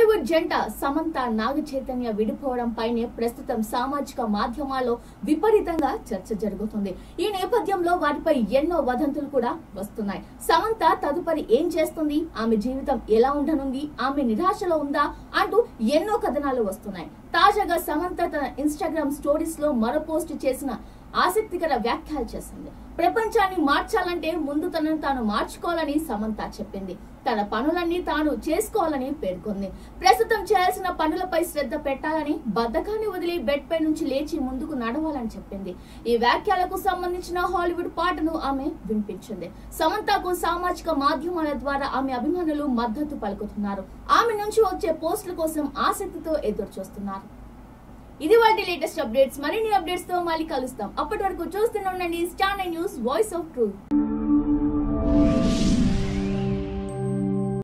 Hollywood జంట సమంత నాగ చైతన్య విడిపోవడం పైనే ప్రస్తుతం సామాజిక మాధ్యమాల్లో విపరీతంగా చర్చ జరుగుతుంది ఈ నేపథ్యంలో వాటిపై ఎన్నో వదంతులు కూడా వస్తున్నాయి సమంత తదుపరి ఏం చేస్తుంది ఆమె జీవితం ఎలా ఉండనుంది ఆమె నిరాశలో ఉందా అంటూ ఎన్నో కథనాలు వస్తున్నాయి తాజాగా సమంత తన ఇన్స్టాగ్రామ్ స్టోరీస్ లో మరో పోస్ట్ చేసిన ఆసక్తికర వ్యాఖ్యలు చేసింది ప్రపంచాన్ని మార్చాలంటే ముందు తనను తాను మార్చుకోవాలని సమంత చెప్పింది తన పనులన్నీ తాను చేసుకోవాలని పేర్కొంది ప్రస్తుతం చేయాల్సిన పనులపై శ్రద్ధ పెట్టాలని బద్ధకాన్ని వదిలి బెడ్ పై నుంచి లేచి ముందుకు నడవాలని చెప్పింది ఈ వ్యాఖ్యలకు సంబంధించిన హాలీవుడ్ పాటను ఆమె వినిపించింది సమంతకు సామాజిక మాధ్యమాల ద్వారా ఆమె అభిమానులు మద్దతు పలుకుతున్నారు ఆమె నుంచి వచ్చే పోస్టుల కోసం ఆసక్తితో ఎదురు చూస్తున్నారు ఇది వాటి లేటెస్ట్ అప్డేట్స్ మరిన్ని అప్డేట్స్ తో మళ్ళీ కలుస్తాం అప్పటి వరకు చూస్తూనే ఉండండి Star News voice of truth